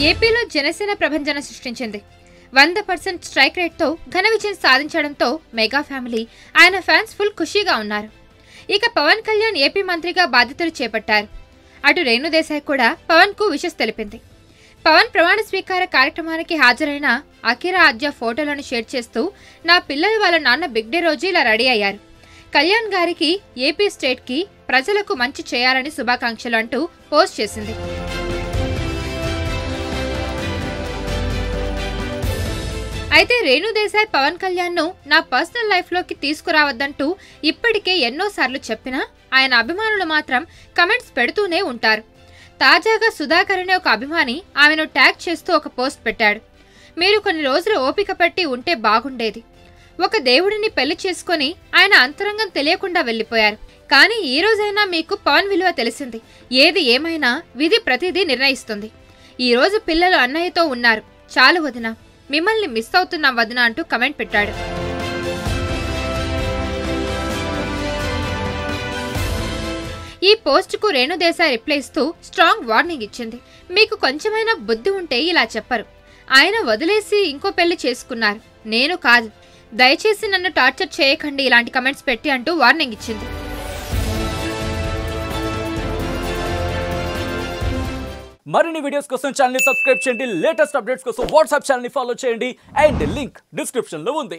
ఏపీలో జనసేన ప్రభంజన సృష్టించింది వంద పర్సెంట్ స్ట్రైక్ రేట్తో ఘన విజయం సాధించడంతో మెగా ఫ్యామిలీ ఆయన ఫ్యాన్స్ ఫుల్ ఖుషీగా ఉన్నారు ఇక పవన్ కళ్యాణ్ ఏపీ మంత్రిగా బాధ్యతలు చేపట్టారు అటు రేణుదేశాయ్ కూడా పవన్ కు విషస్ తెలిపింది పవన్ ప్రమాణ స్వీకార కార్యక్రమానికి హాజరైన అఖిరా ఆద్య ఫోటోలను షేర్ చేస్తూ నా పిల్లలు వాళ్ళ నాన్న బిగ్ డే రోజు ఇలా రెడీ అయ్యారు కళ్యాణ్ గారికి ఏపీ స్టేట్ కి ప్రజలకు మంచి చేయాలని శుభాకాంక్షలు అంటూ పోస్ట్ చేసింది అయితే రేణు దేశాయ్ పవన్ కళ్యాణ్ ను నా పర్సనల్ లైఫ్ లోకి తీసుకురావద్దంటూ ఇప్పటికే ఎన్నోసార్లు చెప్పినా ఆయన అభిమానులు మాత్రం కమెంట్స్ పెడుతూనే ఉంటారు తాజాగా సుధాకర్ అనే ఒక అభిమాని ఆమెను ట్యాగ్ చేస్తూ ఒక పోస్ట్ పెట్టాడు మీరు కొన్ని రోజులు ఓపిక పట్టి ఉంటే బాగుండేది ఒక దేవుడిని పెళ్లి చేసుకొని ఆయన అంతరంగం తెలియకుండా వెళ్ళిపోయారు కానీ ఈ రోజైనా మీకు పవన్ విలువ తెలిసింది ఏది ఏమైనా విధి ప్రతిదీ నిర్ణయిస్తుంది ఈ రోజు పిల్లలు అన్నయ్యతో ఉన్నారు చాలు వదిన మిమ్మల్ని మిస్ అవుతున్నాం వదిన అంటూ కమెంట్ పెట్టాడు ఈ పోస్టుకు రేణుదేశాయ్ రిప్లై ఇస్తూ స్ట్రాంగ్ వార్నింగ్ ఇచ్చింది మీకు కొంచెమైనా బుద్ధి ఉంటే ఇలా చెప్పరు ఆయన వదిలేసి ఇంకో పెళ్లి చేసుకున్నారు నేను కాదు దయచేసి నన్ను టార్చర్ చేయకండి ఇలాంటి కమెంట్స్ పెట్టి అంటూ వార్నింగ్ ఇచ్చింది మరిన్ని వీడియోస్ కోసం ఛానల్ ని సబ్స్క్రైబ్ చేయండి లేటెస్ట్ అప్డేట్స్ కోసం వాట్సాప్ ఛానల్ ని ఫాలో చేయండి అండ్ లింక్ డిస్క్రిప్షన్ లో ఉంది